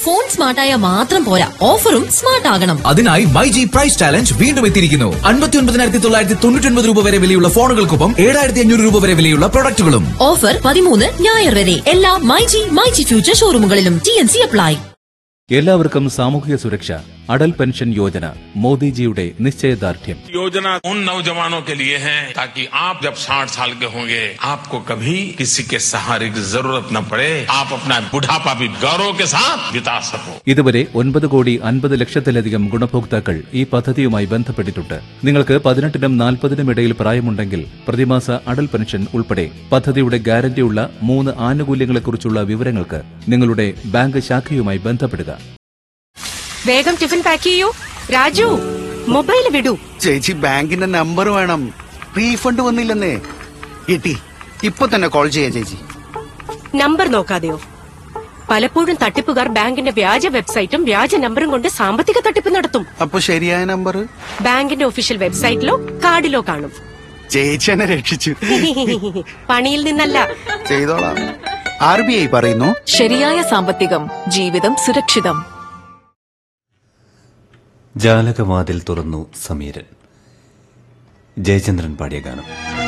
phone സ്മാർട്ടായ മാത്രം പോരാ ഓഫറും സ്മാർട്ട് ആകണം അതിനായി മൈ ജി പ്രൈസ് ചാലഞ്ച് വീണ്ടും എത്തിയിരിക്കുന്നു അൻപത്തി ഒൻപതിനായിരത്തി തൊള്ളായിരത്തി തൊണ്ണൂറ്റി ഒൻപത് രൂപ വരെ വിലയുള്ള ഫോണുകൾക്കൊപ്പം ഏഴായിരത്തി അഞ്ഞൂറ് രൂപ വരെ വിലയുള്ള പ്രൊഡക്റ്റുകളും ഓഫർ പതിമൂന്ന് ഞായർ വരെ എല്ലാ മൈജി മൈജി ഫ്യൂച്ചർ ഷോറൂമുകളിലും ടി എൻ സി അപ്ലൈ എല്ലാവർക്കും സാമൂഹിക സുരക്ഷ അടൽ പെൻഷൻ യോജന മോദിജിയുടെ നിശ്ചയദാർഢ്യം योजना उन नौजवानों के लिए है ताकि आप जब 60 साल के होंगे आपको कभी किसी के सहारे की जरूरत न पड़े आप अपना बुढ़ापा भी गौरव के साथ बिता सको ഇതുവരെ ഒൻപത് കോടി അൻപത് ലക്ഷത്തിലധികം ഗുണഭോക്താക്കൾ ഈ പദ്ധതിയുമായി ബന്ധപ്പെട്ടിട്ടുണ്ട് നിങ്ങൾക്ക് പതിനെട്ടിനും നാൽപ്പതിനും ഇടയിൽ പ്രായമുണ്ടെങ്കിൽ പ്രതിമാസ അടൽ പെൻഷൻ ഉൾപ്പെടെ പദ്ധതിയുടെ ഗ്യാരണ്ടിയുള്ള മൂന്ന് ആനുകൂല്യങ്ങളെക്കുറിച്ചുള്ള വിവരങ്ങൾക്ക് നിങ്ങളുടെ ബാങ്ക് ശാഖയുമായി ബന്ധപ്പെടുക വേഗം ടിഫിൻ പാക്ക് ചെയ്യൂ രാജു മൊബൈൽ വിടൂ ചേച്ചി ബാങ്കിന്റെ നമ്പർ വേണം റീഫണ്ട് വന്നില്ലെന്നേ കിട്ടി ഇപ്പൊ തന്നെ കോൾ ചെയ്യാം ചേച്ചി നമ്പർ നോക്കാതെയോ പലപ്പോഴും തട്ടിപ്പുകാർ ബാങ്കിന്റെ വ്യാജ വെബ്സൈറ്റും വ്യാജ നമ്പറും കൊണ്ട് സാമ്പത്തിക തട്ടിപ്പ് നടത്തും അപ്പൊ ശരിയായ നമ്പർ ബാങ്കിന്റെ ഒഫീഷ്യൽ വെബ്സൈറ്റിലോ കാർഡിലോ കാണും ചേച്ചി എന്നെ രക്ഷിച്ചു പണിയിൽ നിന്നല്ല ചെയ്തോളാം ആർ ബി ഐ പറയുന്നു ശരിയായ സാമ്പത്തികം ജീവിതം സുരക്ഷിതം ജാലകവാതിൽ തുറന്നു സമീരൻ ജയചന്ദ്രൻ പാടിയ ഗാനം